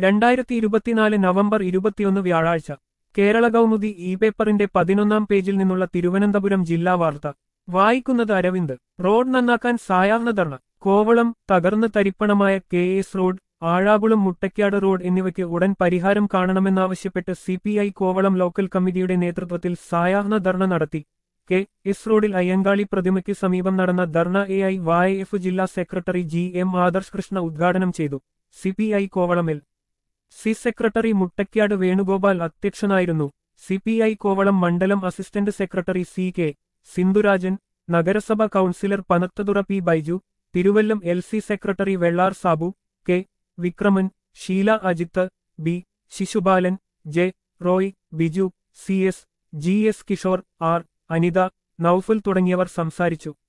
രണ്ടായിരത്തി ഇരുപത്തിനാല് നവംബർ ഇരുപത്തിയൊന്ന് വ്യാഴാഴ്ച കേരള കൗമുദി ഇ പേപ്പറിന്റെ പതിനൊന്നാം പേജിൽ നിന്നുള്ള തിരുവനന്തപുരം ജില്ലാ വാർത്ത വായിക്കുന്നത് അരവിന്ദ് റോഡ് നന്നാക്കാൻ സായാഹ്ന ധർണ കോവളം തകർന്ന് തരിപ്പണമായ K S road Azhakulam Muttakkad road എന്നിവയ്ക്ക് ഉടൻ പരിഹാരം കാണണമെന്നാവശ്യപ്പെട്ട് C P I Kovalam local കമ്മിറ്റിയുടെ നേതൃത്വത്തിൽ സായാഹ്ന ധർണ നടത്തി കെ എസ് റോഡിൽ അയ്യങ്കാളി പ്രതിമയ്ക്ക് സമീപം നടന്ന ധർണ എ ഐ വായ എഫ് ജില്ലാ secretary G M Adarsh Krishna ഉദ്ഘാടനം ചെയ്തു സി പി ഐ കോവളമിൽ സി സെക്രട്ടറി മുട്ടയ്ക്കാട് വേണുഗോപാൽ അധ്യക്ഷനായിരുന്നു സി പി ഐ കോവളം മണ്ഡലം assistant secretary C K Sindhurajan നഗരസഭ councillor Panathathura P Baiju Thiruvallam L C secretary Vellar Sabu K Vikraman Sheela Ajith B Sisupalan J Roy Biju C S G S Kishore R Anitha Noufal തുടങ്ങിയവർ സംസാരിച്ചു